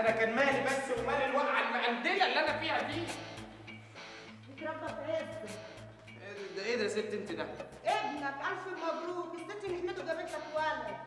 انا كان مالي بس ومال الوقعه المقندله اللي انا فيها دي اتربى في عز ده ايه ده يا ست انت ده ابنك الف مبروك الست نحمده جابت لك ولد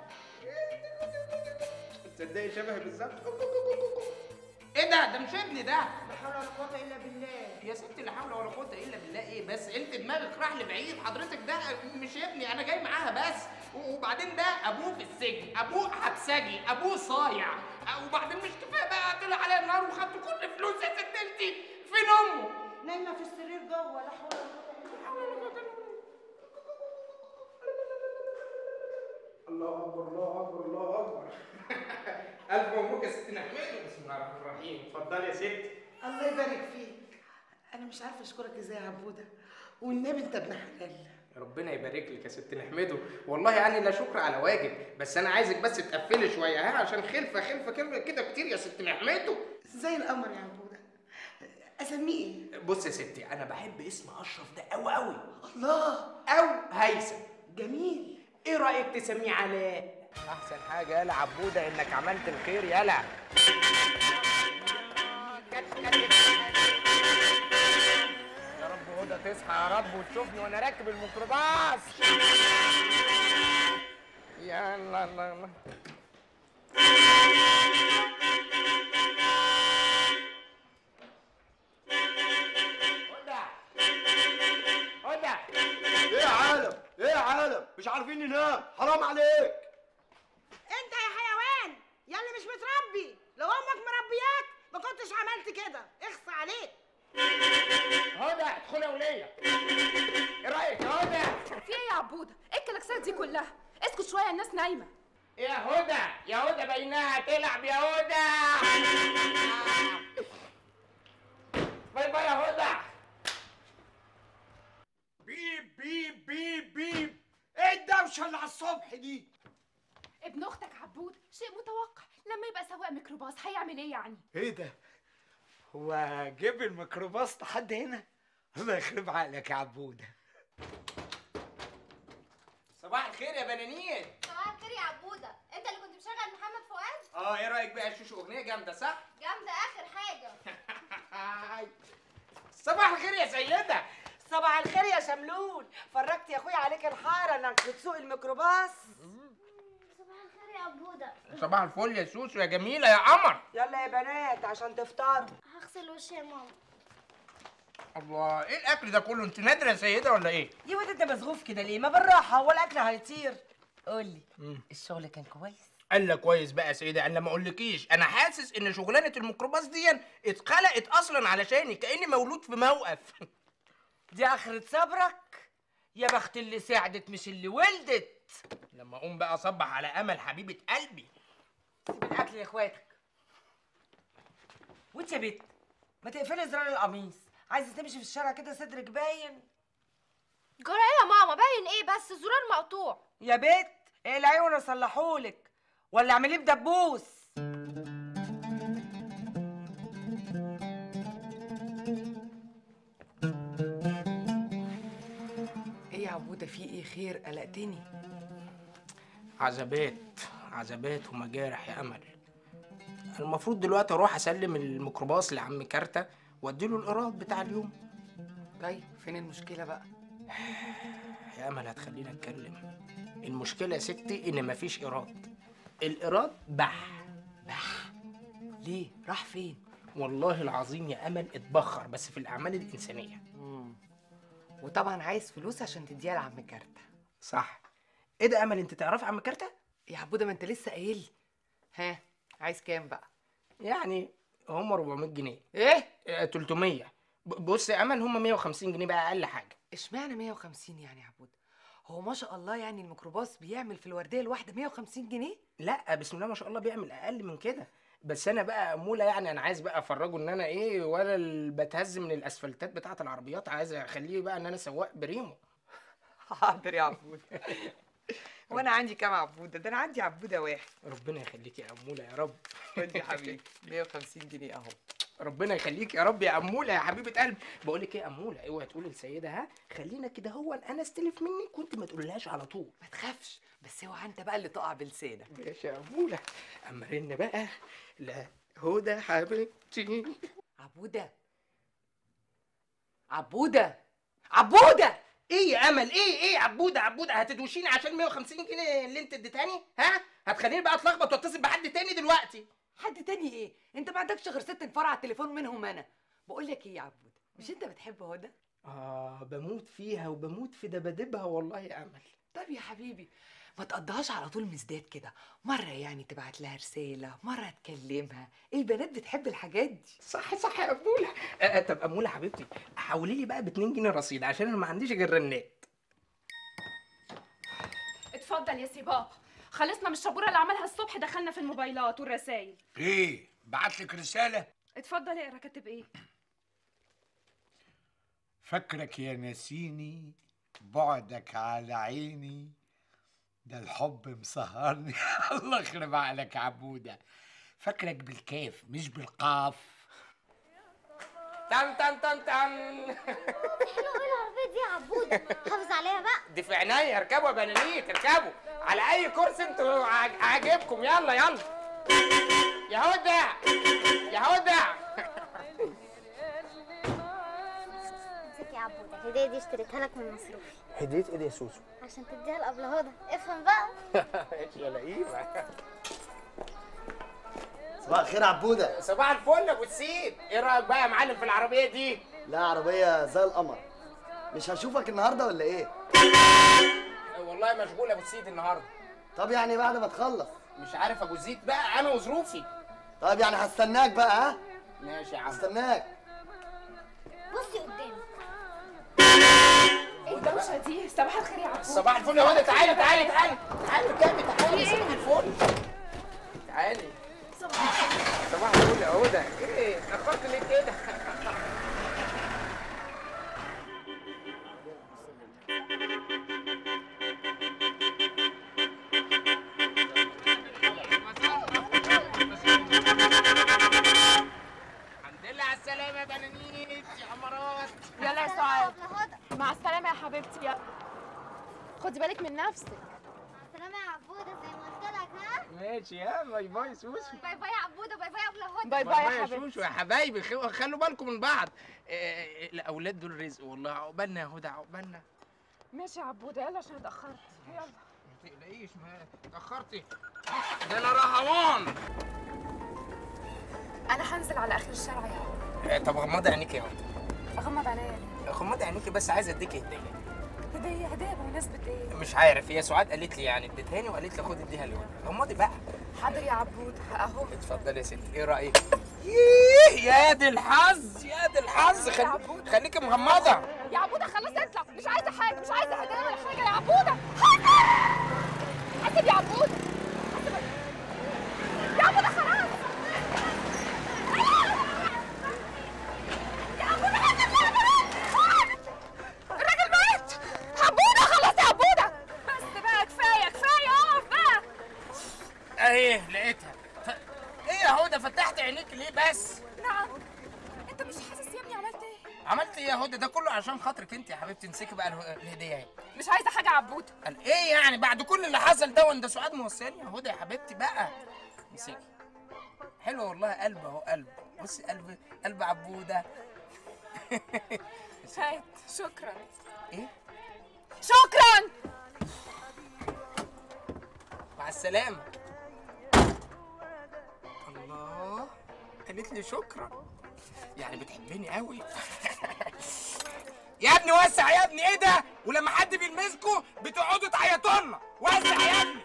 تصدقي شبهي بالظبط ايه ده ده مش ابني ده لا حول ولا قوه الا بالله يا ست لا حول ولا قوه الا بالله ايه بس انت دماغك راح لبعيد حضرتك ده مش ابني انا جاي معاها بس وبعدين ده ابوه في السجن ابوه حبسجي ابوه صايع وبعدين مش كفايه بقى طلع عليا النار وخدت كل فلوس يا ست انتي فين امه نايمه في السرير جوه لا حول ولا قوه الا الله اكبر الله اكبر الله اكبر الف مبروك يا ست نحمده بسم الله الرحمن الرحيم اتفضلي يا ست الله يبارك فيك انا مش عارفه اشكرك ازاي يا عبوده والنبي انت ابن حلال ربنا يبارك لك يا ست نحمده والله يعني لا شكر على واجب بس انا عايزك بس تقفلي شويه ها عشان خلفه خلفه كده كده كتير يا ست نحمده زي القمر يا عبوده اسميه ايه بص يا ستي انا بحب اسم اشرف ده قوي قوي الله او هيثم جميل ايه رايك تسميه علاء احسن حاجه يالا عبوده انك عملت الخير يالا يا رب هدى تصحى يا رب وتشوفني وانا راكب الميكروباص يا لا لا لا هدى هدى ايه يا عالم ايه يا عالم مش عارفين ننام حرام عليك انت يا حيوان يا اللي مش متربي لو امك مربياك ما كنتش عملت كده اخص عليك هدى ادخلي يا وليه ايه رايك يا هدى في ايه يا عبوده؟ ايه الكلاكسات دي كلها؟ اسكت شويه الناس نايمه يا هدى يا هدى بينها تلعب يا هدى باي باي يا هدى بيب بيب بيب بيب ايه الدوشه اللي على الصبح دي ابن اختك عبود شيء متوقع لما يبقى سواق ميكروباص هيعمل ايه يعني؟ ايه ده؟ هو جيب الميكروباص لحد هنا؟ الله يخرب عقلك يا عبوده صباح الخير يا بنانين صباح الخير يا عبودة انت اللي كنت مشغل محمد فؤاد اه ايه رايك بقى شوشو اغنيه جامده صح جامدة اخر حاجة صباح الخير يا سيده صباح الخير يا شملول فرجت يا اخويا عليك الحاره انك بتسوق الميكروباص صباح الخير يا عبودة صباح الفل يا سوسو يا جميله يا قمر يلا يا بنات عشان تفطروا هغسل وشي يا ماما الله ايه الاكل ده كله انت نادره يا سيده ولا ايه يا واد انت مسغوف كده ليه ما بالراحه هو الاكل هيطير قول لي الشغل كان كويس قال لك كويس بقى يا سيدة انا ما اقولكيش انا حاسس ان شغلانه الميكروباص دي اتخلقت اصلا علشاني كاني مولود في موقف دي اخرة صبرك يا بخت اللي ساعدت مش اللي ولدت لما اقوم بقى اصبح على امل حبيبه قلبي سيب الاكل لاخواتك وانت يا بت ما تقفلي زرار القميص عايزه تمشي في الشارع كده صدرك باين جرى ايه يا ماما باين ايه بس الزرار مقطوع يا بت اقلعيه وانا اصلحهولك ولا اعمليه بدبوس ايه يا عبودة في ايه خير قلقتني عذابات عذابات ومجارح يا امل المفروض دلوقتي اروح اسلم الميكروباص لعم كارتة واديله الايراد بتاع اليوم طيب فين المشكلة بقى يا امل هتخليني اتكلم المشكله يا ستي ان مفيش ايراد الايراد بح ليه راح فين والله العظيم يا امل اتبخر بس في الاعمال الانسانيه وطبعا عايز فلوس عشان تديها لعم كارتة صح ايه ده امل انت تعرفي عم كارتة يا عبودة ما انت لسه قايل لي. ها عايز كام بقى يعني هم 400 جنيه ايه آه، 300 ب- بص يا امل هم 150 جنيه بقى اقل حاجه اشمعنى 150 يعني يا عبودة هو ما شاء الله يعني الميكروباص بيعمل في الوردية الواحدة 150 جنيه لا بسم الله ما شاء الله بيعمل اقل من كده بس انا بقى اموله يعني انا عايز بقى افرجه ان انا ايه ولا ال- بتهز من الاسفلتات بتاعه العربيات عايز اخليه بقى ان انا سواق بريمو حاضر يا عبودة وانا عندي كام عبودة ده انا عندي عبودة واحد ربنا يخليك يا اموله يا رب خد يا حبيبي 150 جنيه اهو ربنا يخليك يا رب يا اموله يا حبيبه قلبي بقول لك ايه يا اموله اوعي تقولي للسيده ها خلينا كده هو انا استلف منك وانت ما تقولهاش على طول ما تخافش بس اوعى انت بقى اللي تقع بلسانك ماشي يا اموله اما رن بقى لا هدى حبيبتي عبوده عبوده عبوده ايه يا امل ايه ايه عبوده عبوده هتدوشيني عشان 150 جنيه اللي انت اديتهاني ها هتخليني بقى اتلخبط واتصل بحد تاني دلوقتي حد تاني ايه انت ما عندكش غير ست نفار على التليفون منهم انا بقول لك ايه يا عبوده مش انت بتحب هدى اه بموت فيها وبموت في دبادبها والله يا امل طب يا حبيبي ما تقضيهاش على طول مزداد كده مرة يعني تبعت لها رسالة مرة تكلمها البنات بتحب الحاجات دي صح صح يا اموله آه آه، طب اموله حبيبتي حولي لي بقى ب 2 جنيه رصيد عشان انا ما عنديش غير رنات اتفضل يا سي بابا خلصنا من الشبوره اللي عملها الصبح دخلنا في الموبايلات والرسايل ايه بعت لك رساله اتفضل اقرا كاتب ايه فاكرك يا ناسيني بعدك على عيني ده الحب مسهرني الله يخرب عقلك يا عبوده فاكرك بالكاف مش بالقاف تن تن تن تن حلوه قوي العربيه دي يا عبود حافظ عليها بقى دي في عينيا اركبوا يا بنانيت اركبوا على اي كرسي انتوا عاج- عاجبكم يلا يلا يا هدى يا هدى امسك يا عبود الهديه دي اشتريتها لك من مصروفي هديت ايه دي يا سوسو عشان تديها لابله هدى افهم بقى يا لئيمه صباح الخير عبودة صباح الفل يا ابو السيد ايه رايك بقى يا معلم في العربيه دي لا عربية زي القمر مش هشوفك النهاردة ولا ايه؟ والله مشغول يا ابو السيد النهارده طب يعني بعد ما تخلص مش عارف ابو الزيد بقى انا وظروفي طب يعني هستناك بقى ها؟ ماشي يا عم هستناك بصي قدامك ايه الدوشه دي صباح الخير يا عبود صباح الفل يا هدى تعالي تعالي تعالي تعالي قدامي تعالي صباح الفل تعالي صباح الفل يا هدى ايه اتاخرت ليه كده الحمد لله على السلامة يا بنانيت يا عمرات يلا يا سلام سعاد يا أبلة هدى مع السلامه يا حبيبتي يلا خدي بالك من نفسك سلام يا عبودة زي ما قلت لك ها ماشي يا باي باي سوسو باي باي يا عبودة باي باي يا أبلة هدى باي باي باي يا باي يا حبيبتي شوشو يا حبايبي خلوا خلوا بالكم من بعض آه، الاولاد دول رزق والله عقبالنا يا هدى عقبالنا ماشي يا عبوده يلا عشان اتاخرت يلا ما تقلقيش ما اتاخرتي ده انا رهوان انا هنزل على اخر الشارع يا عبود آه، طب غمضي عينيك يا هدى اغمض عليا ليه غمضي عينيكي بس عايز اديك هديه هديه هديه بمناسبه ايه مش عارف هي سعاد قالت لي يعني اديتهاني وقالت لي خد اديها لهدى غمضي بقى حاضر يا عبود اهو اتفضلي يا ستي ايه رايك ييه يا دي الحظ يا دي الحظ خلي... خليكي مغمضه يا عبوده خلاص اطلع مش عايزه حاجه مش عايزه هدايا ولا حاجه يا عبوده حاسب يا عبوده حاسب يا عبوده خلاص يا عبوده حاسب يا عبوده الراجل مات عبوده خلاص يا عبوده بس بقى كفايه كفايه اقف بقى اهي لقيتها ف... ايه يا هدى فتحت عينيك ليه بس نعم انت مش حاسس يا ابني عملت ايه عملت ايه يا هدى ده كله عشان خاطرك انت يا حبيبتي امسكي بقى اله- الهديه اهي مش عايزه حاجه عبوده قال ايه يعني بعد كل اللي حصل ده وانت سعاد موصلني يا هدى يا حبيبتي بقى امسكي حلو والله قلب اهو قلب بصي قلب قلب عبوده هات شكرا ايه شكرا مع السلامه الله قالت لي شكرا يعني بتحبني قوي يا ابني وسع يا ابني ايه ده ولما حد بيلمسكوا بتقعدوا تعيطوا لنا وسع يا ابني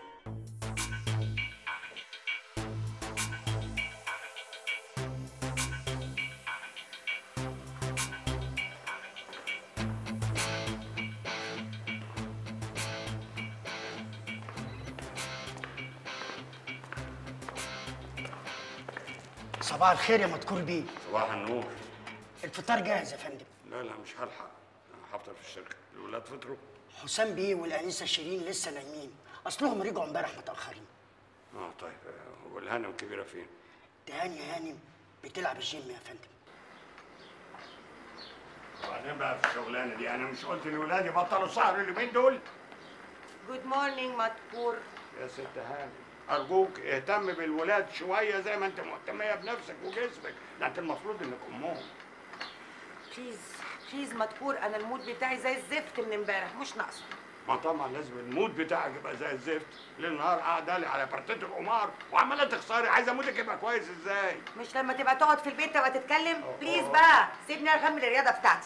صباح الخير يا مذكور بيه صباح النور الفطار جاهز يا فندم لا لا مش هلحق أنا هفطر في الشركه الولاد فطروا حسام بيه والانسه شيرين لسه نايمين اصلهم رجعوا امبارح متاخرين اه طيب آه، والهانم الكبيره فين تهاني هانم بتلعب الجيم يا فندم وبعدين بقى في الشغلانه دي انا مش قلت لولادي بطلوا سهر اليومين دول جود مورنينج مدكور يا ست هانم ارجوك اهتم بالولاد شويه زي ما انت مهتميه بنفسك وجسمك ده انت المفروض انك امهم بليز بليز مدكور انا المود بتاعي زي الزفت من امبارح مش ناقصه ما طبعا لازم المود بتاعك يبقى زي الزفت ليل نهار قاعده لي على بارتيه القمار وعماله تخسري عايزه مودك يبقى كويس ازاي مش لما تبقى تقعد في البيت تبقى تتكلم بليز بقى سيبني اكمل الرياضه بتاعتي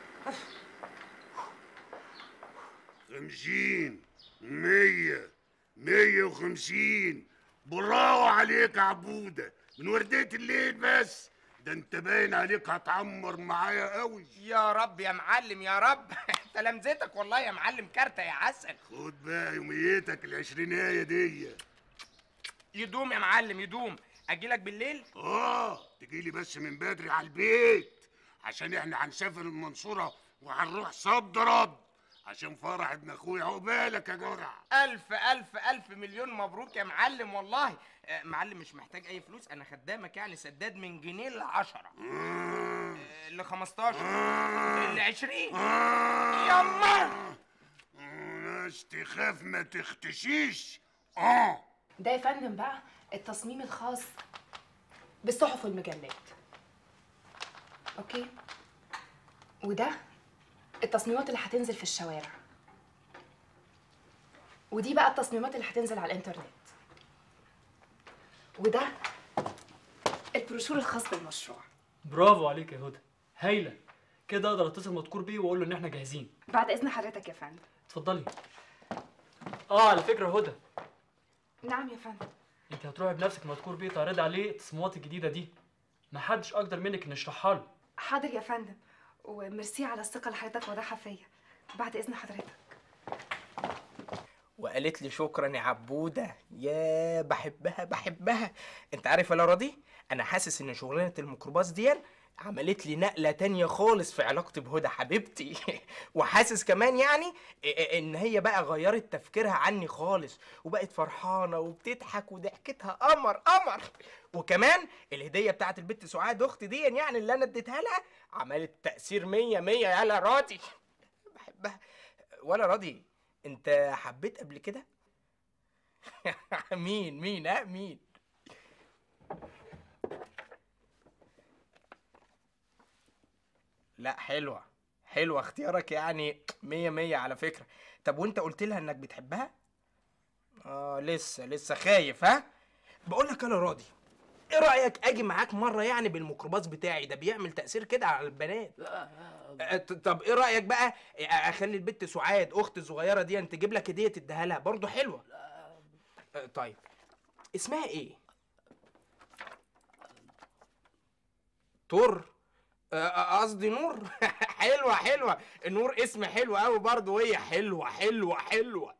خمسين مية مية وخمسين براو عليك يا عبودة من وردية الليل بس ده انت باين عليك هتعمر معايا قوي يا رب يا معلم يا رب تلامذتك والله يا معلم كارتة يا عسل خد بقى يوميتك العشرينية دي يدوم يا معلم يدوم اجيلك بالليل اه تجيلي بس من بدري على البيت عشان احنا هنسافر المنصورة وهنروح صد رد عشان فرح ابن اخويا عقبالك يا جدع الف الف الف مليون مبروك يا معلم والله آه، معلم مش محتاج اي فلوس انا خدامك يعني سداد من جنيه ل 10 ل 15 ل 20 يما ناس تخاف ما تختشيش اه ده يا فندم بقى التصميم الخاص بالصحف والمجلات اوكي وده التصميمات اللي هتنزل في الشوارع ودي بقى التصميمات اللي هتنزل على الانترنت وده البروشور الخاص بالمشروع برافو عليك يا هدى هايله كده اقدر اتصل مذكور بيه واقول له ان احنا جاهزين بعد اذن حضرتك يا فندم اتفضلي اه على فكره هدى نعم يا فندم انت هتروحي بنفسك مذكور بيه تعرضي عليه التصميمات الجديده دي محدش اقدر منك ان يشرحها له حاضر يا فندم وميرسي على الثقه اللي حضرتك واضحها فيا بعد اذن حضرتك وقالت لي شكرا يا عبوده يا بحبها بحبها انت عارف يا راضي انا حاسس ان شغلانه الميكروباص دي عملت لي نقله تانية خالص في علاقتي بهدى حبيبتي وحاسس كمان يعني ان هي بقى غيرت تفكيرها عني خالص وبقت فرحانه وبتضحك وضحكتها قمر قمر وكمان الهديه بتاعت البت سعاد اختي دي يعني اللي انا اديتها لها عملت تاثير مية مية يالا راضي بحبها ولا راضي انت حبيت قبل كده مين مين ها مين لا حلوة حلوة اختيارك يعني مية مية على فكرة طب وانت قلت لها انك بتحبها اه لسه لسه خايف ها بقول لك انا راضي ايه رايك اجي معاك مره يعني بالميكروباص بتاعي ده بيعمل تاثير كده على البنات آه، ط- طب ايه رايك بقى آه، اخلي البت سعاد اختي الصغيره دي تجيب لك هديه تديها لها برضه حلوه آه، طيب اسمها ايه تور آه، آه، قصدي نور حلوه حلوه النور اسم حلو قوي برضه وهي حلوه حلوه حلوه